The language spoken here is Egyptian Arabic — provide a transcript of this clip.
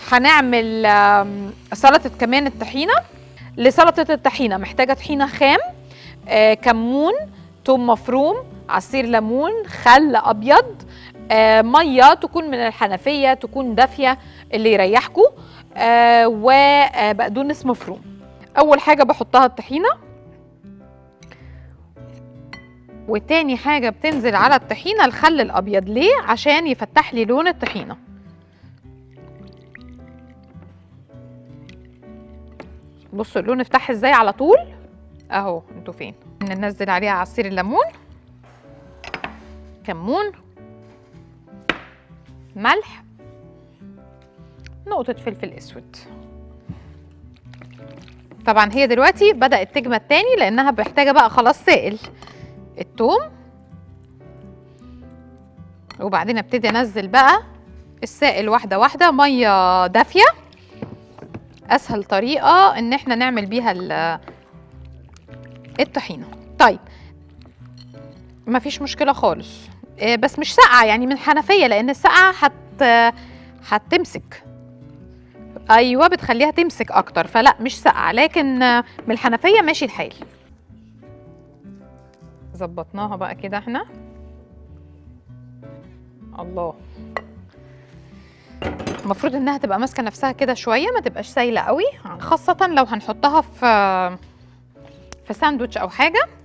هنعمل آم، سلطه كمان الطحينه لسلطه الطحينه محتاجه طحينه خام آه، كمون توم مفروم عصير ليمون خل ابيض آه، ميه تكون من الحنفيه تكون دافيه اللي يريحكم آه، وبقدونس مفروم اول حاجه بحطها الطحينه وتاني حاجه بتنزل على الطحينه الخل الابيض ليه عشان يفتح لي لون الطحينه بصوا اللون افتح ازاي على طول اهو انتوا فين ننزل عليها عصير الليمون كمون ملح نقطة فلفل اسود طبعا هي دلوقتي بدأت تجمد تاني لانها محتاجة بقى خلاص سائل التوم وبعدين ابتدي انزل بقى السائل واحدة واحدة مية دافية اسهل طريقة ان احنا نعمل بيها ال- الطحينة طيب مفيش مشكلة خالص آه، بس مش ساقعة يعني من الحنفية لان الساقعة هت هتمسك ايوه بتخليها تمسك اكتر فلا مش ساقعة لكن آه، من الحنفية ماشي الحال ظبطناها بقى كده احنا الله المفروض انها تبقى ماسكه نفسها كده شويه ما تبقاش سايله قوي خاصه لو هنحطها في في ساندوتش او حاجه